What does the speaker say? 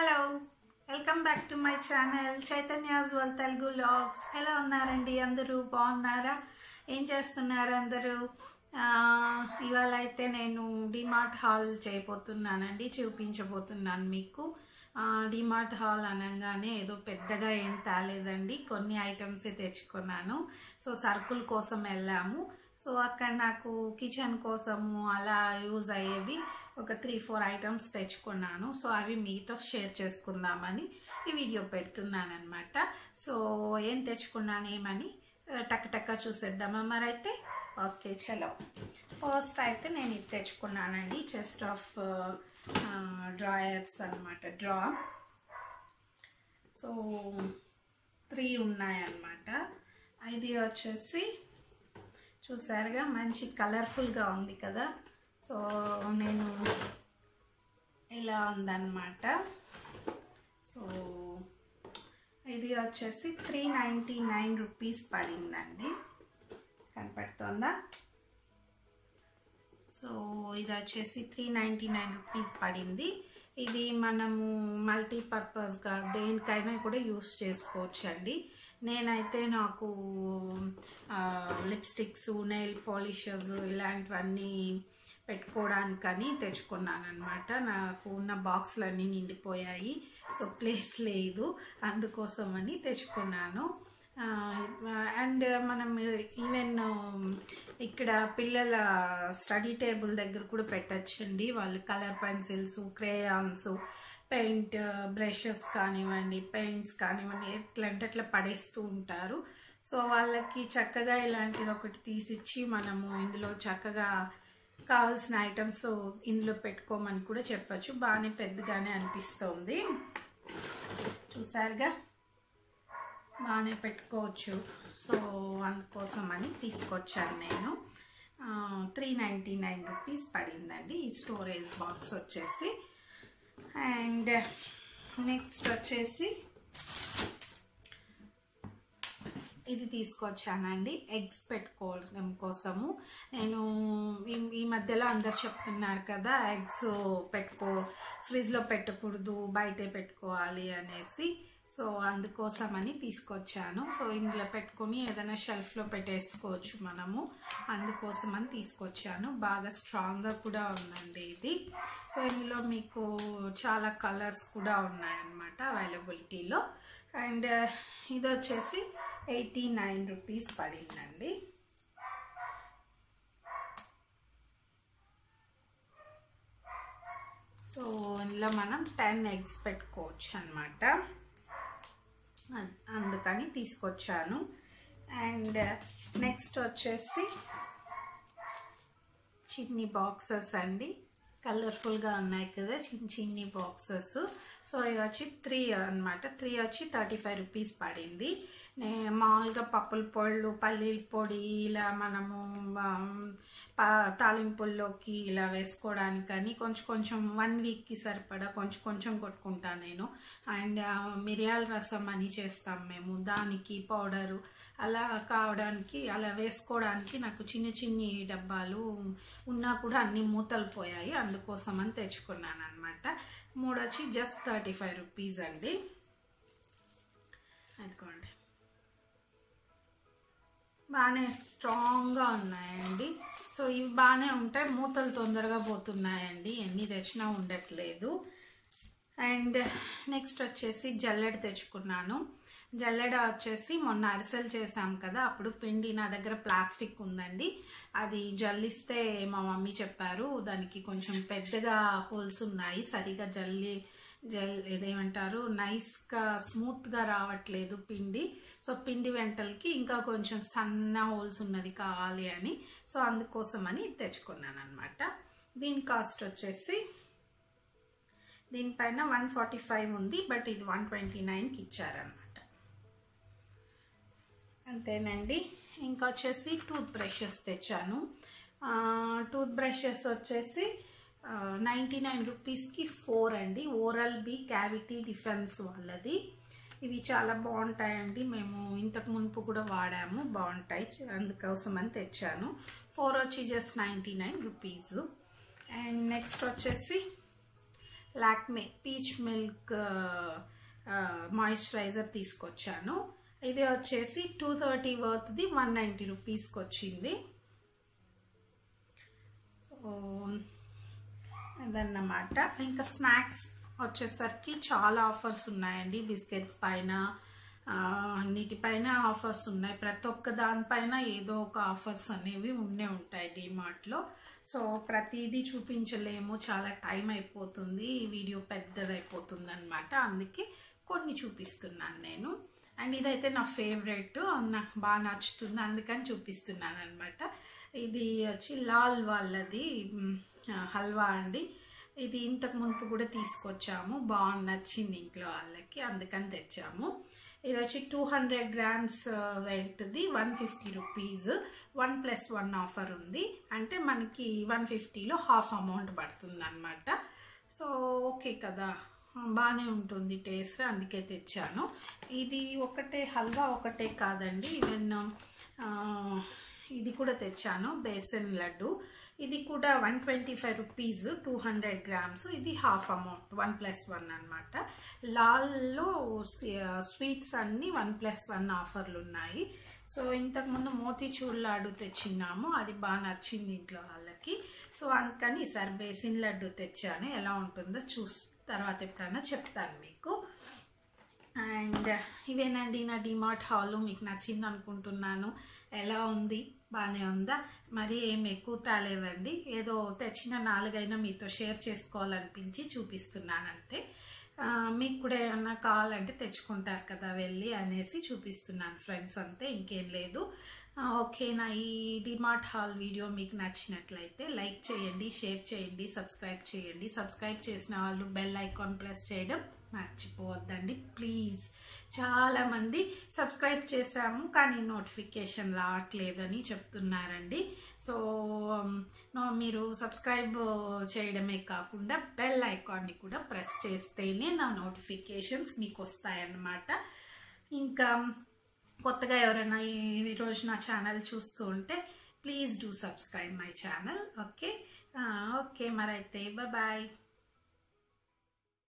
hello welcome back to my channel Chaitanya's వల్ Telugu logs ఎలా ఉన్నారండి అందరూ బాగున్నారా ఏం చేస్తున్నారు అందరూ ఆ, ఇవాళ అయితే నేను డిమార్ట్ హాల్ చేయబోతున్నానండి చూపించబోతున్నాను మీకు ఆ, డిమార్ట్ హాల్ అనగానే ఏదో పెద్దగా ఏం తేలేదండి కొన్ని ఐటమ్సే తెచ్చుకున్నాను సో సరుకుల కోసం వెళ్ళాము సో అక్కడ నాకు కిచెన్ కోసము అలా యూజ్ అయ్యేవి ఒక త్రీ ఫోర్ ఐటమ్స్ తెచ్చుకున్నాను సో అవి మీతో షేర్ చేసుకుందామని ఈ వీడియో పెడుతున్నాను అనమాట సో ఏం తెచ్చుకున్నాను ఏమని ఆ, టక్ టక్క చూసేద్దామా మరైతే ఓకే చలో ఫస్ట్ అయితే నేను ఇది తెచ్చుకున్నానండి చెస్ట్ ఆఫ్ డ్రాయర్స్ అనమాట డ్రా సో త్రీ ఉన్నాయన్నమాట ఇది వచ్చేసి చూసారుగా మంచి కలర్ఫుల్గా ఉంది కదా సో నేను ఇలా ఉందన్నమాట సో ఇది వచ్చేసి త్రీ నైంటీ నైన్ రూపీస్ పడిందండి కనపడుతుందా సో ఇది వచ్చేసి త్రీ నైంటీ నైన్ రూపీస్ పడింది ఇది మనము మల్టీపర్పస్గా దేనికైనా కూడా యూస్ చేసుకోవచ్చు అండి నేనైతే నాకు లిప్స్టిక్స్ నెయిల్ పాలిషర్స్ ఇలాంటివన్నీ పెట్టుకోవడానికని తెచ్చుకున్నాను అనమాట నాకు ఉన్న బాక్స్లన్నీ నిండిపోయాయి సో ప్లేస్ లేదు అందుకోసమని తెచ్చుకున్నాను అండ్ మనం ఈవెన్ ఇక్కడ పిల్లల స్టడీ టేబుల్ దగ్గర కూడా పెట్టచ్చండి వాళ్ళు colour pencils crayons paint brushes కానివ్వండి పెయింట్స్ కానివ్వండి ఎట్లంటే అట్లా పడేస్తూ ఉంటారు సో వాళ్ళకి చక్కగా ఇలాంటిది ఒకటి తీసిచ్చి మనము ఇందులో చక్కగా కావాల్సిన ఐటమ్స్ ఇందులో పెట్టుకోమని కూడా చెప్పచ్చు బాగానే పెద్దగానే అనిపిస్తుంది చూసారుగా బాగానే పెట్టుకోవచ్చు సో అందుకోసం అని తీసుకొచ్చాను నేను త్రీ నైంటీ నైన్ రూపీస్ పడిందండి ఈ స్టోరేజ్ బాక్స్ వచ్చేసి అండ్ నెక్స్ట్ వచ్చేసి ఇది తీసుకొచ్చానండి ఎగ్స్ పెట్టుకోవడం కోసము నేను ఈ ఈ మధ్యలో అందరు చెప్తున్నారు కదా ఎగ్స్ పెట్టుకో ఫ్రిడ్జ్లో పెట్టకూడదు బయటే పెట్టుకోవాలి అనేసి సో అందుకోసమని తీసుకొచ్చాను సో ఇందులో పెట్టుకొని ఏదైనా షెల్ఫ్లో పెట్టేసుకోవచ్చు మనము అందుకోసమని తీసుకొచ్చాను బాగా స్ట్రాంగ్గా కూడా ఉందండి ఇది సో ఇందులో మీకు చాలా కలర్స్ కూడా ఉన్నాయన్నమాట అవైలబిలిటీలో అండ్ ఇది వచ్చేసి ఎయిటీ నైన్ రూపీస్ పడిందండి సో ఇందులో మనం టెన్ ఎగ్స్ పెట్టుకోవచ్చు అనమాట అందుకని తీసుకొచ్చాను అండ్ నెక్స్ట్ వచ్చేసి చిన్ని బాక్సెస్ అండి కలర్ఫుల్గా ఉన్నాయి కదా చిన్న చిన్ని బాక్సెస్ సో ఇవి వచ్చి త్రీ అనమాట త్రీ వచ్చి థర్టీ ఫైవ్ రూపీస్ పడింది నే మామూలుగా పప్పుల పొళ్ళు పల్లీల పొడి ఇలా మనము ప తాలింపుల్లోకి ఇలా వేసుకోవడానికని కొంచెం కొంచెం వన్ వీక్కి సరిపడా కొంచెం కొంచెం కొట్టుకుంటాను నేను అండ్ మిరియాల రసం అని చేస్తాం మేము దానికి పౌడరు అలా కావడానికి అలా వేసుకోవడానికి నాకు చిన్న చిన్ని డబ్బాలు ఉన్నా కూడా అన్ని మూతలు పోయాయి అందుకోసం అని తెచ్చుకున్నాను అనమాట మూడు వచ్చి జస్ట్ థర్టీ ఫైవ్ రూపీస్ అండి అనుకోండి బాగానే స్ట్రాంగ్గా ఉన్నాయండి సో ఇవి బాగానే ఉంటాయి మూతలు తొందరగా పోతున్నాయండి ఎన్ని తెచ్చినా ఉండట్లేదు అండ్ నెక్స్ట్ వచ్చేసి జల్లెడ తెచ్చుకున్నాను జల్లెడ వచ్చేసి మొన్న అరిసెలు చేసాం కదా అప్పుడు పిండి నా దగ్గర ప్లాస్టిక్ ఉందండి అది జల్లిస్తే మా మమ్మీ చెప్పారు దానికి కొంచెం పెద్దగా హోల్స్ ఉన్నాయి సరిగా జల్లి జల్ ఇదేమంటారు నైస్గా స్మూత్గా రావట్లేదు పిండి సో పిండి వెంటలకి ఇంకా కొంచెం సన్న హోల్స్ ఉన్నది కావాలి అని సో అందుకోసమని తెచ్చుకున్నాను అనమాట దీని కాస్ట్ వచ్చేసి దీనిపైన వన్ ఫార్టీ ఫైవ్ ఉంది బట్ ఇది వన్ ట్వంటీ నైన్కి ఇచ్చారనమాట అంతేనండి ఇంకా వచ్చేసి టూత్ బ్రషెస్ తెచ్చాను టూత్ బ్రషెస్ వచ్చేసి నైంటీ నైన్ రూపీస్కి ఫోర్ అండి ఓరల్ బి క్యావిటీ డిఫెన్స్ వాళ్ళది ఇవి చాలా బాగుంటాయండి మేము ఇంతకు మునుపు కూడా వాడాము బాగుంటాయి అందుకోసం అని తెచ్చాను ఫోర్ వచ్చి just ninety nine rupees and next వచ్చేసి లాక్మే పీచ్ మిల్క్ మాయిశ్చరైజర్ తీసుకొచ్చాను ఇది వచ్చేసి టూ థర్టీ వర్త్ది వన్ నైంటీ రూపీస్కి వచ్చింది సో అదన్నమాట ఇంకా స్నాక్స్ వచ్చేసరికి చాలా ఆఫర్స్ ఉన్నాయండి బిస్కెట్స్ పైన ఆ, అన్నిటిపైన ఆఫర్స్ ఉన్నాయి ప్రతి ఒక్క దానిపైన ఏదో ఒక ఆఫర్స్ అనేవి ఉండే ఉంటాయి డిమార్ట్లో సో ప్రతిదీ చూపించలేము చాలా టైం అయిపోతుంది ఈ వీడియో పెద్దదైపోతుంది అనమాట అందుకే కొన్ని చూపిస్తున్నాను నేను అండ్ ఇదైతే నా ఫేవరెట్ నాకు బాగా నచ్చుతుంది అందుకని చూపిస్తున్నాను అనమాట ఇది వచ్చి లాల్ వాళ్ళది మ్, హల్వా అండి ఇది ఇంతకు మునుపు కూడా తీసుకొచ్చాము బాగా నచ్చింది ఇంట్లో వాళ్ళకి అందుకని తెచ్చాము ఇది వచ్చి టూ హండ్రెడ్ గ్రామ్స్ వెయిట్ది one fifty rupees one plus one offer ఉంది అంటే మనకి వన్ ఫిఫ్టీలో హాఫ్ అమౌంట్ పడుతుంది అనమాట సో ఓకే కదా బాగానే ఉంటుంది టేస్ట్ అందుకే తెచ్చాను ఇది ఒకటే హల్వా ఒకటే కాదండి ఈవెన్ ఇది కూడా తెచ్చాను బేసన్ లడ్డు ఇది కూడా one twenty five rupees two hundred grams ఇది half amount one plus one అనమాట లాల్లో స్వీట్స్ అన్నీ వన్ ప్లస్ వన్ ఆఫర్లు ఉన్నాయి సో ఇంతకుముందు మోతీచూర్ లాడు తెచ్చినాము అది బాగా నచ్చింది ఇంట్లో వాళ్ళకి సో అందుకని ఈసారి బేసిన్ లడ్డు తెచ్చాను ఎలా ఉంటుందో చూస్ తర్వాత ఎప్పుడైనా చెప్తాను మీకు అండ్ ఇవేనండి నా డిమార్ట్ హాల్ మీకు నచ్చింది అనుకుంటున్నాను ఎలా ఉంది బాగానే ఉందా మరి ఏం ఎక్కువ తాలేదండి ఏదో తెచ్చిన నాలుగైనా మీతో షేర్ చేసుకోవాలనిపించి చూపిస్తున్నాను అంతే ఆ, మీకు కూడా ఏమన్నా కావాలంటే తెచ్చుకుంటారు కదా వెళ్ళి అనేసి చూపిస్తున్నాను ఫ్రెండ్స్ అంతే ఇంకేం లేదు ఆ, ఓకే నా ఈ డిమార్ట్ హాల్ వీడియో మీకు నచ్చినట్లయితే లైక్ చేయండి షేర్ చేయండి సబ్స్క్రైబ్ చేయండి సబ్స్క్రైబ్ చేసిన వాళ్ళు బెల్ ఐకాన్ ప్రెస్ చేయడం మర్చిపోవద్దండి ప్లీజ్ చాలామంది సబ్స్క్రైబ్ చేశాము కానీ నోటిఫికేషన్ రావట్లేదని చెప్తున్నారండి సో ఉమ్, నో- మీరు సబ్స్క్రైబ్ చేయడమే కాకుండా బెల్ ఐకాన్ని కూడా ప్రెస్ చేస్తేనే నా నోటిఫికేషన్స్ మీకు వస్తాయన్నమాట ఇంకా కొత్తగా ఎవరైనా ఈ- ఈ రోజు నా ఛానల్ చూస్తూ ఉంటే please do subscribe my channel okay okay మరైతే బాయ్